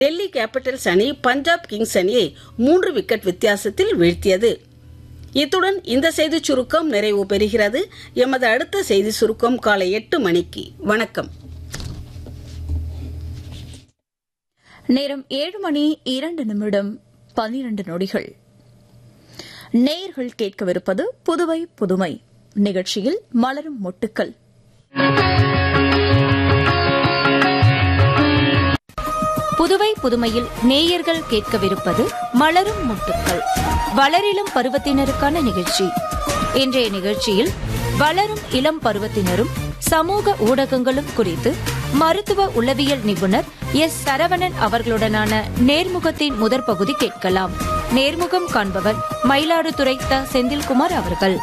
Delhi Capitals அணி Punjab Kings அணியை மூன்று விக்கெட் வித்தியாசத்தில் வீழ்த்தியது இத்துடன் இந்த செய்திச் சுருக்கம் நிறைவு பெறுகிறது எமது அடுத்த செய்தி சுருக்கம் காலை எட்டு மணிக்கு வணக்கம் நேரம் ஏழு மணி இரண்டு நிமிடம் பனிரண்டு நொடிகள் நேயர்கள் கேட்கவிருப்பது புதுவை புதுமை நிகழ்ச்சியில் மலரும் மொட்டுக்கள் புதுவை புதுமையில் நேயர்கள் கேட்கவிருப்பது மலரும் முட்டுக்கள் வளரிளம் பருவத்தினருக்கான நிகழ்ச்சி இன்றைய நிகழ்ச்சியில் வளரும் இளம் பருவத்தினரும் சமூக ஊடகங்களும் குறித்து மருத்துவ உளவியல் நிபுணர் எஸ் சரவணன் அவர்களுடனான நேர்முகத்தின் முதற் பகுதி கேட்கலாம் நேர்முகம் காண்பவர் மயிலாடுதுறை த செந்தில்குமார் அவர்கள்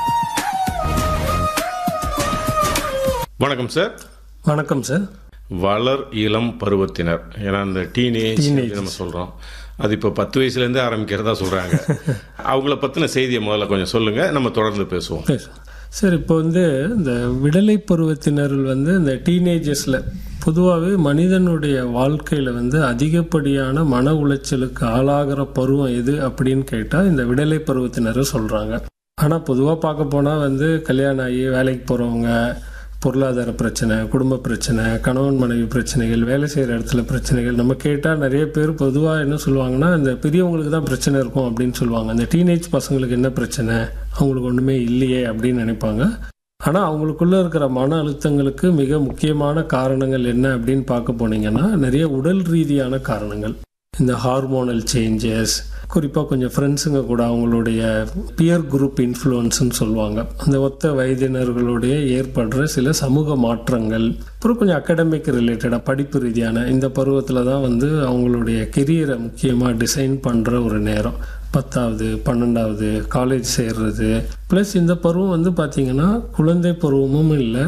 வணக்கம் சார் வணக்கம் சார் வளர் இளம் பருவத்தினர் ஏன்னா அந்த டீனேஜ் Teenage. நம்ம சொல்றோம் அது இப்போ பத்து வயசுலேருந்தே ஆரம்பிக்கிறதா சொல்றாங்க அவங்கள பத்தின செய்தியை முதல்ல கொஞ்சம் சொல்லுங்க நம்ம தொடர்ந்து பேசுவோம் சரி. சார் இப்போ வந்து இந்த விடலை பருவத்தினர்கள் வந்து இந்த டீனேஜர்ஸில் பொதுவாகவே மனிதனுடைய வாழ்க்கையில் வந்து அதிகப்படியான மன உளைச்சலுக்கு ஆளாகிற பருவம் எது அப்படின்னு கேட்டால் இந்த விடலை பருவத்தினரை சொல்கிறாங்க ஆனால் பொதுவாக பார்க்க போனால் வந்து கல்யாணம் ஆகி வேலைக்கு போகிறவங்க பொருளாதார பிரச்சனை குடும்ப பிரச்சனை கணவன் மனைவி பிரச்சனைகள் வேலை செய்கிற இடத்துல பிரச்சனைகள் நம்ம கேட்டால் நிறைய பேர் பொதுவாக என்ன சொல்லுவாங்கன்னா இந்த பெரியவங்களுக்கு தான் பிரச்சனை இருக்கும் அப்படின்னு சொல்லுவாங்க இந்த டீனேஜ் பசங்களுக்கு என்ன பிரச்சனை அவங்களுக்கு ஒன்றுமே இல்லையே அப்படின்னு நினைப்பாங்க ஆனால் அவங்களுக்குள்ள இருக்கிற மன அழுத்தங்களுக்கு மிக முக்கியமான காரணங்கள் என்ன அப்படின்னு பார்க்க போனீங்கன்னா நிறைய உடல் ரீதியான காரணங்கள் இந்த ஹார்மோனல் சேஞ்சஸ் குறிப்பாக கொஞ்சம் ஃப்ரெண்ட்ஸுங்க கூட அவங்களுடைய பியர் குரூப் இன்ஃப்ளூயன்ஸ்னு சொல்லுவாங்க அந்த ஒத்த வயதினர்களுடைய ஏற்படுற சில சமூக மாற்றங்கள் அப்புறம் கொஞ்சம் அகடமிக் ரிலேட்டடாக படிப்பு ரீதியான இந்த பருவத்தில் தான் வந்து அவங்களுடைய கெரியரை முக்கியமாக டிசைன் பண்ணுற ஒரு நேரம் பத்தாவது பன்னெண்டாவது காலேஜ் சேர்றது ப்ளஸ் இந்த பருவம் வந்து பார்த்திங்கன்னா குழந்தை பருவமும் இல்லை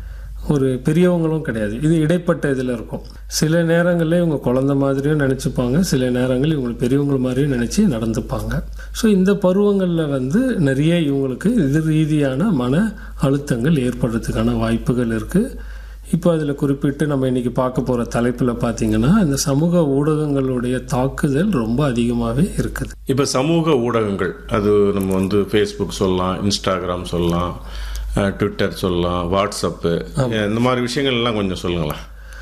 ஒரு பெரியவங்களும் கிடையாது இது இடைப்பட்ட இதில் இருக்கும் சில நேரங்களில் இவங்க குழந்த மாதிரியும் நினச்சிப்பாங்க சில நேரங்கள் இவங்க பெரியவங்க மாதிரியும் நினச்சி நடந்துப்பாங்க ஸோ இந்த பருவங்களில் வந்து நிறைய இவங்களுக்கு இது ரீதியான மன அழுத்தங்கள் ஏற்படுறதுக்கான வாய்ப்புகள் இருக்குது இப்போ அதில் குறிப்பிட்டு நம்ம இன்னைக்கு பார்க்க போகிற தலைப்பில் பார்த்தீங்கன்னா இந்த சமூக ஊடகங்களுடைய தாக்குதல் ரொம்ப அதிகமாகவே இருக்குது இப்போ சமூக ஊடகங்கள் அது நம்ம வந்து ஃபேஸ்புக் சொல்லலாம் இன்ஸ்டாகிராம் சொல்லலாம் அஹ், ட்விட்டர் சொல்லலாம் வாட்ஸ்அப்பு இந்த மாதிரி விஷயங்கள் எல்லாம் கொஞ்சம் சொல்லுங்களேன்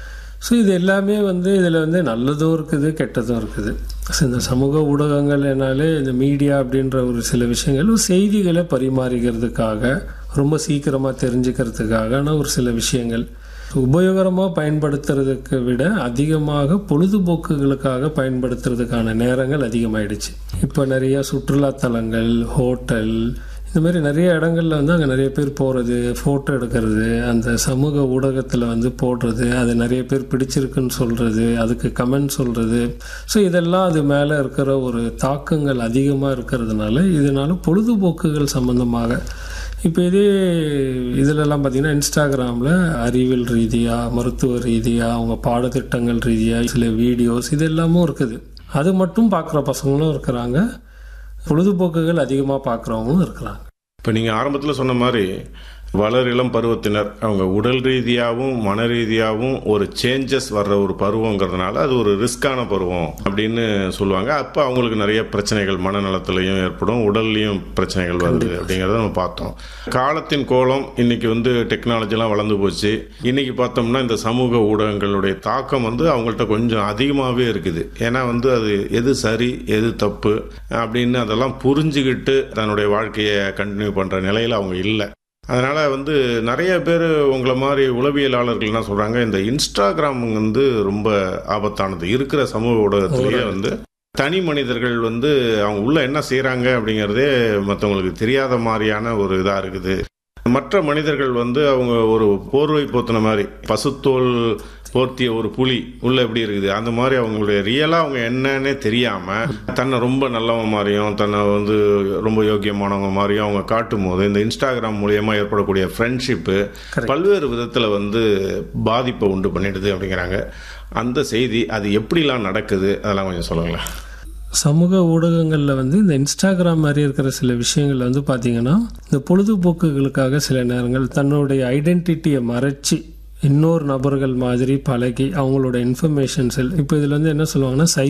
ஸோ இது எல்லாமே வந்து இதில் வந்து நல்லதும் இருக்குது கெட்டதும் இருக்குது ஸோ இந்த சமூக ஊடகங்கள் என்னாலே இந்த மீடியா அப்படின்ற ஒரு சில விஷயங்கள் ஒரு செய்திகளை பரிமாறிக்கிறதுக்காக ரொம்ப சீக்கிரமாக தெரிஞ்சுக்கிறதுக்கான ஒரு சில விஷயங்கள் உபயோகரமாக பயன்படுத்துறதுக்கு விட அதிகமாக பொழுதுபோக்குகளுக்காக பயன்படுத்துறதுக்கான நேரங்கள் அதிகமாயிடுச்சு இப்போ நிறைய சுற்றுலா தலங்கள் ஹோட்டல் இந்த மாதிரி நிறைய இடங்கள்ல வந்து அங்கே நிறைய பேர் போகிறது ஃபோட்டோ எடுக்கிறது அந்த சமூக ஊடகத்தில் வந்து போடுறது அது நிறைய பேர் பிடிச்சிருக்குன்னு சொல்கிறது அதுக்கு கமெண்ட் சொல்கிறது ஸோ இதெல்லாம் அது மேலே இருக்கிற ஒரு தாக்கங்கள் அதிகமாக இருக்கிறதுனால இதனால பொழுதுபோக்குகள் சம்பந்தமாக இப்போ இதே இதிலெல்லாம் பார்த்தீங்கன்னா இன்ஸ்டாகிராமில் அறிவியல் ரீதியாக மருத்துவ ரீதியாக அவங்க பாடத்திட்டங்கள் ரீதியாக சில வீடியோஸ் இது எல்லாமும் இருக்குது அது மட்டும் பார்க்குற பசங்களும் இருக்கிறாங்க பொழுதுபோக்குகள் அதிகமாக பார்க்குறவங்களும் இருக்கிறாங்க இப்போ நீங்கள் ஆரம்பத்தில் சொன்ன மாதிரி வளர் இளம் பருவத்தினர் அவங்க உடல் ரீதியாகவும் மன ரீதியாகவும் ஒரு சேஞ்சஸ் வர்ற ஒரு பருவங்கிறதுனால அது ஒரு ரிஸ்கான பருவம் அப்படின்னு சொல்லுவாங்க அப்போ அவங்களுக்கு நிறைய பிரச்சனைகள் மனநலத்திலையும் ஏற்படும் உடல்லையும் பிரச்சனைகள் வருது அப்படிங்கிறத நம்ம பார்த்தோம் காலத்தின் கோலம் இன்னைக்கு வந்து டெக்னாலஜிலாம் வளர்ந்து போச்சு இன்னைக்கு பார்த்தோம்னா இந்த சமூக ஊடகங்களுடைய தாக்கம் வந்து அவங்கள்ட்ட கொஞ்சம் அதிகமாகவே இருக்குது ஏன்னா வந்து அது எது சரி எது தப்பு அப்படின்னு அதெல்லாம் புரிஞ்சுக்கிட்டு தன்னுடைய வாழ்க்கையை கண்டினியூ பண்ணுற நிலையில் அவங்க இல்லை அதனால வந்து நிறைய பேர் உங்களை மாதிரி உளவியலாளர்கள் என்ன சொல்றாங்க இந்த இன்ஸ்டாகிராம் வந்து ரொம்ப ஆபத்தானது இருக்கிற சமூக ஊடகத்திலேயே வந்து தனி மனிதர்கள் வந்து அவங்க உள்ள என்ன செய்றாங்க அப்படிங்கிறதே மற்றவங்களுக்கு தெரியாத மாதிரியான ஒரு இதா இருக்குது மற்ற மனிதர்கள் வந்து அவங்க ஒரு போர்வை போத்தின மாதிரி பசுத்தோல் போர்த்திய ஒரு புலி உள்ள எப்படி இருக்குது அந்த மாதிரி அவங்களுடைய ரியலா அவங்க என்னன்னே தெரியாம தன்னை ரொம்ப நல்லவங்க மாதிரியும் தன்னை வந்து ரொம்ப யோக்கியமானவங்க மாதிரியும் அவங்க காட்டும் போது இந்த இன்ஸ்டாகிராம் மூலியமா ஏற்படக்கூடிய ஃப்ரெண்ட்ஷிப்பு பல்வேறு விதத்துல வந்து பாதிப்பை உண்டு பண்ணிடுது அப்படிங்கிறாங்க அந்த செய்தி அது எப்படிலாம் நடக்குது அதெல்லாம் கொஞ்சம் சொல்லுங்களேன் சமூக ஊடகங்களில் வந்து இந்த இன்ஸ்டாகிராம் மாதிரி இருக்கிற சில விஷயங்கள் வந்து பார்த்தீங்கன்னா இந்த பொழுதுபோக்குகளுக்காக சில நேரங்கள் தன்னுடைய ஐடென்டிட்டியை மறைச்சி இன்னொரு நபர்கள் மாதிரி பழகி அவங்களோட இன்ஃபர்மேஷன்ஸ் இப்போ இதில் வந்து என்ன சொல்லுவாங்கன்னா